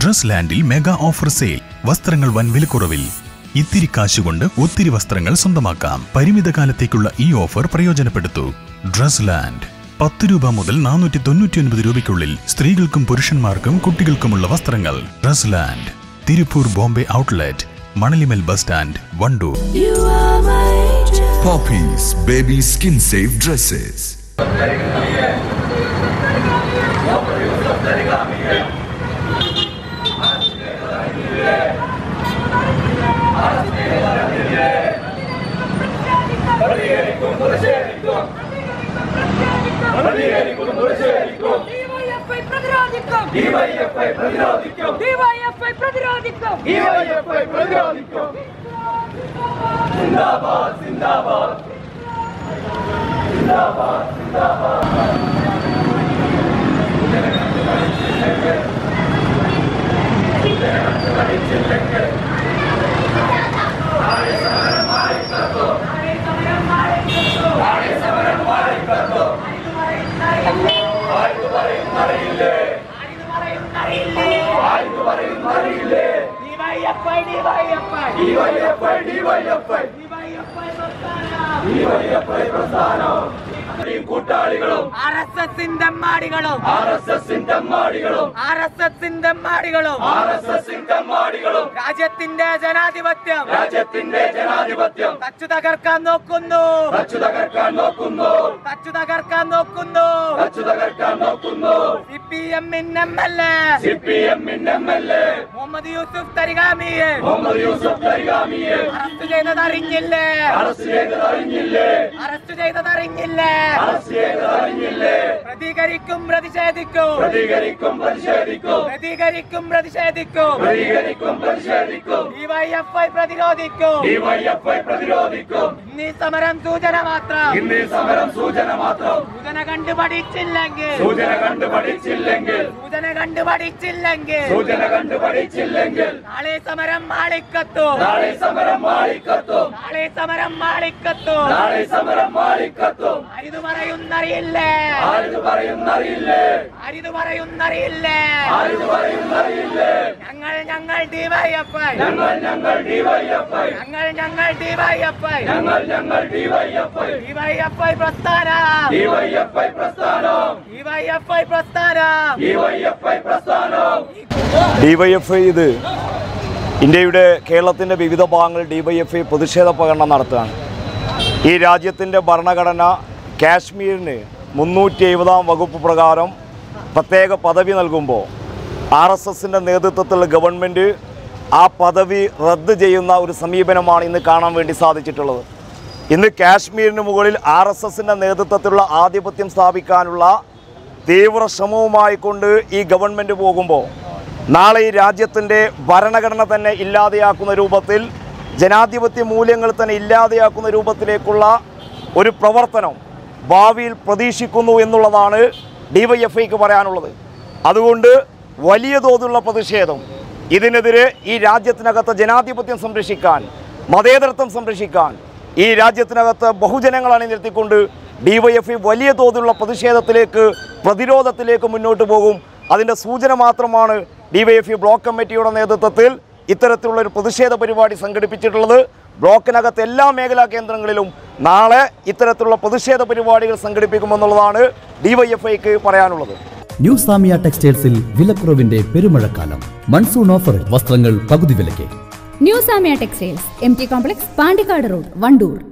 Dress ലാൻഡിൽ mega offer sale വസ്ത്രങ്ങൾ വൻ വിലക്കുറവിൽ ഇത്തിരി കാശുകൊണ്ട് ഒത്തിരി വസ്ത്രങ്ങൾ സ്വന്തമാക്കാം പരിമിത കാലത്തേക്കുള്ള ഈ ഓഫർ പ്രയോജനപ്പെടുത്തൂ ഡ്രസ് ലാൻഡ് പത്ത് രൂപ മുതൽ നാനൂറ്റി തൊണ്ണൂറ്റി ഒൻപത് രൂപയ്ക്കുള്ളിൽ സ്ത്രീകൾക്കും പുരുഷന്മാർക്കും കുട്ടികൾക്കുമുള്ള വസ്ത്രങ്ങൾ dress land Tiruppur Bombay outlet മണലിമൽ bus stand Wandoor You are my angel. Poppies Baby Skin Safe Dresses. DYFI പ്രതിരോധിക്കും ഡിവൈഎഫ്ഐ പ്രതിരോധിക്കും ഡിവൈഎഫ്ഐ പ്രതിരോധിക്കും ഡിവൈഎഫ്ഐ പ്രതിരോധിക്കും സിന്ദാബാദ് സിന്ദാബാദ് DYFI DYFI DYFI DYFI DYFI പ്രസ്ഥാനം ഡിവൈഎഫ്ഐ പ്രസ്ഥാനം കൂട്ടാളികളും ആർ എസ് എസിന്റെ മാടികളും ആർ എസ് എസിന്റെ മാടികളും ആർ എസ് എസിന്റെ മാടികളും ആർ എസ് എസിന്റെ മാടികളും രാജ്യത്തിന്റെ ജനാധിപത്യം രാജ്യത്തിന്റെ ജനാധിപത്യം തച്ചു തകർക്കാൻ നോക്കുന്നു തച്ചു തകർക്കാൻ നോക്കുന്നു തച്ചു തകർക്കാൻ നോക്കുന്നു തച്ചു തകർക്കാൻ നോക്കുന്നു സി പി എമ്മിൻ M L A C P എമ്മിന്റെ M L A Muhammad Yusuf തരികാമിയെ മുഹമ്മദ് യൂസഫ് തരികാമിയെ അറസ്റ്റ് ചെയ്തതറിഞ്ഞില്ലേ അറസ്റ്റ് ചെയ്തത് അറിഞ്ഞില്ലേ അറസ്റ്റ് ചെയ്തതറിഞ്ഞില്ലേ അറസ്റ്റ് ചെയ്തത് അറിഞ്ഞില്ലേ പ്രതികരിക്കും പ്രതിഷേധിക്കും പ്രതികരിക്കും പ്രതിഷേധിക്കും പ്രതികരിക്കും പ്രതിഷേധിക്കും പ്രതികരിക്കും പ്രതിഷേധിക്കും ഡിവൈഎഫ്ഐ പ്രതിരോധിക്കും ഡിവൈഎഫ്ഐ പ്രതിരോധിക്കും ഇന്നീ സമരം സൂചന മാത്രം ഇന്ന് ഈ സമരം സൂചന മാത്രം സൂചന കണ്ടു പഠിച്ചില്ലെങ്കിൽ സൂചന കണ്ടു പഠിച്ചില്ലെങ്കിൽ സൂചന കണ്ടു പഠിച്ചില്ലെങ്കിൽ സൂചന കണ്ടു പഠിച്ചില്ലെങ്കിൽ നാളെ സമരം മാളിക്കത്തും നാളെ സമരം മാളിക്കത്തും നാളെ സമരം മാളിക്കത്തും നാളെ സമരം മാളിക്കത്തും ആരിത് പറയുന്നറിയില്ലേ ആരിത് പറയുന്നറിയില്ലേ ആരിത് പറയുന്നറിയില്ലേ ആരിത് പറയുന്നറിയില്ലേ ഞങ്ങൾ ഞങ്ങൾ ഡിവൈഎഫ്ഐ ഞങ്ങൾ ഞങ്ങൾ ഡിവൈഎഫ്ഐ ഞങ്ങൾ ഞങ്ങൾ ഡിവൈഎഫ്ഐ ഞങ്ങൾ ഞങ്ങൾ ഡിവൈഎഫ്ഐ ഡിവൈഎഫ്ഐ പ്രസ്ഥാനം ഡിവൈഎഫ്ഐ പ്രസ്ഥാനം ഡിവൈഎഫ്ഐ പ്രസ്ഥാനം ഡിവൈഎഫ്ഐ പ്രസ്ഥാനം ഡിവൈഎഫ്ഐ ഇത് ഇന്ത്യയുടെ കേരളത്തിൻ്റെ വിവിധ ഭാഗങ്ങളിൽ ഡിവൈഎഫ്ഐ പ്രതിഷേധ പ്രകടനം നടത്തുകയാണ് ഈ രാജ്യത്തിൻ്റെ ഭരണഘടന കാശ്മീരിന് മുന്നൂറ്റി എഴുപതാം വകുപ്പ് പ്രകാരം പ്രത്യേക പദവി നൽകുമ്പോൾ ആർ എസ് എസിൻ്റെ നേതൃത്വത്തിലുള്ള ഗവൺമെൻറ് ആ പദവി റദ്ദ് ചെയ്യുന്ന ഒരു സമീപനമാണ് ഇന്ന് കാണാൻ വേണ്ടി സാധിച്ചിട്ടുള്ളത് ഇന്ന് കാശ്മീരിന് മുകളിൽ ആർ എസ് എസിൻ്റെ നേതൃത്വത്തിലുള്ള ആധിപത്യം സ്ഥാപിക്കാനുള്ള തീവ്ര ശ്രമവുമായി കൊണ്ട് ഈ ഗവൺമെൻറ് പോകുമ്പോൾ നാളെ ഈ രാജ്യത്തിൻ്റെ ഭരണഘടന തന്നെ ഇല്ലാതെയാക്കുന്ന രൂപത്തിൽ ജനാധിപത്യ മൂല്യങ്ങൾ തന്നെ ഇല്ലാതെയാക്കുന്ന രൂപത്തിലേക്കുള്ള ഒരു പ്രവർത്തനം ഭാവിയിൽ പ്രതീക്ഷിക്കുന്നു എന്നുള്ളതാണ് ഡിവൈഎഫ്ഐക്ക് പറയാനുള്ളത് അതുകൊണ്ട് വലിയ തോതിലുള്ള പ്രതിഷേധം ഇതിനെതിരെ ഈ രാജ്യത്തിനകത്ത് ജനാധിപത്യം സംരക്ഷിക്കാൻ മതേതരത്വം സംരക്ഷിക്കാൻ ഈ രാജ്യത്തിനകത്ത് ബഹുജനങ്ങൾ അണിനിരത്തിക്കൊണ്ട് ഡിവൈഎഫ്ഐ വലിയ തോതിലുള്ള പ്രതിഷേധത്തിലേക്ക് പ്രതിരോധത്തിലേക്ക് മുന്നോട്ട് പോകും അതിൻ്റെ സൂചന മാത്രമാണ് ഡിവൈഎഫ്ഐ ബ്ലോക്ക് കമ്മിറ്റിയുടെ നേതൃത്വത്തിൽ ഇത്തരത്തിലുള്ള ഒരു പ്രതിഷേധ പരിപാടി സംഘടിപ്പിച്ചിട്ടുള്ളത് ബ്ലോക്കിനകത്ത് എല്ലാ മേഖലാ കേന്ദ്രങ്ങളിലും നാളെ ഇത്തരത്തിലുള്ള പ്രതിഷേധ പരിപാടികൾ സംഘടിപ്പിക്കുമെന്നുള്ളതാണ് ഡിവൈഎഫ്ഐക്ക് പറയാനുള്ളത് ന്യൂ സാമിയ ടെക്സ്റ്റൈൽസിൽ വിലക്കുറവിന്റെ പെരുമഴക്കാലം മൺസൂൺ ഓഫറിൽ വസ്ത്രങ്ങൾ പകുതി വിലയ്ക്ക് new Samiya textiles M T complex Pandikkad road Wandoor